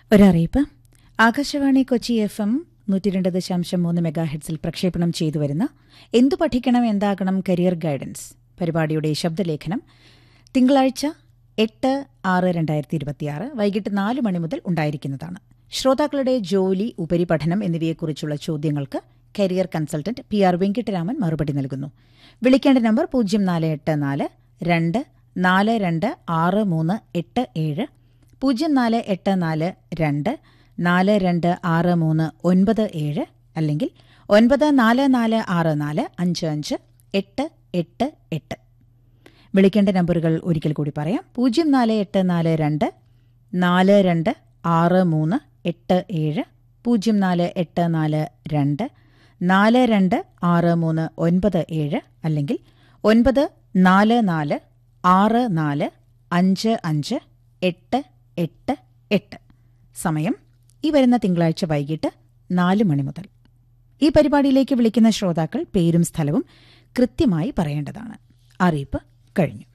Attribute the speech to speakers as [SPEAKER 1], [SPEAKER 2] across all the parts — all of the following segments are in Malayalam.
[SPEAKER 1] ഒരറിയിപ്പ് ആകാശവാണി കൊച്ചി എഫ് എം നൂറ്റി രണ്ട് ദശാംശം മൂന്ന് മെഗാഹെഡ്സിൽ പ്രക്ഷേപണം ചെയ്തു വരുന്ന എന്തു പഠിക്കണം എന്താകണം കരിയർ ഗൈഡൻസ് പരിപാടിയുടെ ശബ്ദലേഖനം തിങ്കളാഴ്ച എട്ട് ആറ് രണ്ടായിരത്തി ഇരുപത്തിയാറ് വൈകിട്ട് നാല് മണി മുതൽ ഉണ്ടായിരിക്കുന്നതാണ് ശ്രോതാക്കളുടെ ജോലി ഉപരിപഠനം എന്നിവയെക്കുറിച്ചുള്ള ചോദ്യങ്ങൾക്ക് career consultant P R Venkataraman മറുപടി നൽകുന്നു വിളിക്കേണ്ട നമ്പർ പൂജ്യം നാല് എട്ട് നാല് രണ്ട് നാല് രണ്ട് ആറ് മൂന്ന് എട്ട് ഏഴ് പൂജ്യം നാല് എട്ട് നാല് രണ്ട് നാല് രണ്ട് ആറ് മൂന്ന് ഒൻപത് ഏഴ് അല്ലെങ്കിൽ ഒൻപത് നാല് നാല് ആറ് നാല് അഞ്ച് അഞ്ച് എട്ട് എട്ട് എട്ട് വിളിക്കേണ്ട നമ്പറുകൾ ഒരിക്കൽ കൂടി പറയാം പൂജ്യം നാല് എട്ട് നാല് രണ്ട് നാല് രണ്ട് ആറ് മൂന്ന് എട്ട് ഏഴ് പൂജ്യം നാല് എട്ട് നാല് രണ്ട് നാല് രണ്ട് ആറ് മൂന്ന് ഒൻപത് ഏഴ് അല്ലെങ്കിൽ ഒൻപത് നാല് നാല് ആറ് നാല് അഞ്ച് അഞ്ച് എട്ട് എട്ട് എട്ട് സമയം ഈ വരുന്ന തിങ്കളാഴ്ച വൈകിട്ട് നാല് മണി മുതൽ ഈ പരിപാടിയിലേക്ക് വിളിക്കുന്ന ശ്രോതാക്കൾ പേരും സ്ഥലവും കൃത്യമായി പറയേണ്ടതാണ് അറിയിപ്പ് കഴിഞ്ഞു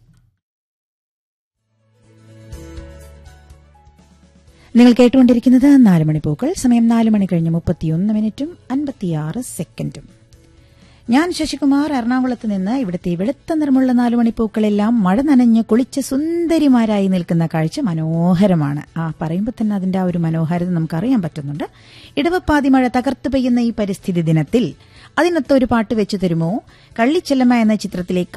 [SPEAKER 1] നിങ്ങൾ കേട്ടുകൊണ്ടിരിക്കുന്നത് നാല് മണിപ്പൂക്കൾ സമയം നാല് മണി കഴിഞ്ഞ് മുപ്പത്തിയൊന്ന് മിനിറ്റും അൻപത്തിയാറ് സെക്കൻഡും ഞാൻ ശശികുമാർ എറണാകുളത്ത് നിന്ന് ഇവിടുത്തെ വെളുത്ത നിറമുള്ള നാലു മണിപ്പൂക്കളെല്ലാം മഴ നനഞ്ഞ് കുളിച്ച് സുന്ദരിമാരായി നിൽക്കുന്ന കാഴ്ച മനോഹരമാണ് ആ പറയുമ്പോൾ തന്നെ അതിന്റെ ആ ഒരു മനോഹാരിത നമുക്കറിയാൻ പറ്റുന്നുണ്ട് ഇടവപ്പാതി മഴ തകർത്തു പെയ്യുന്ന ഈ പരിസ്ഥിതി ദിനത്തിൽ അതിനൊത്ത ഒരു പാട്ട് വെച്ചു തരുമോ കള്ളിച്ചെല്ലമ്മ എന്ന ചിത്രത്തിലെ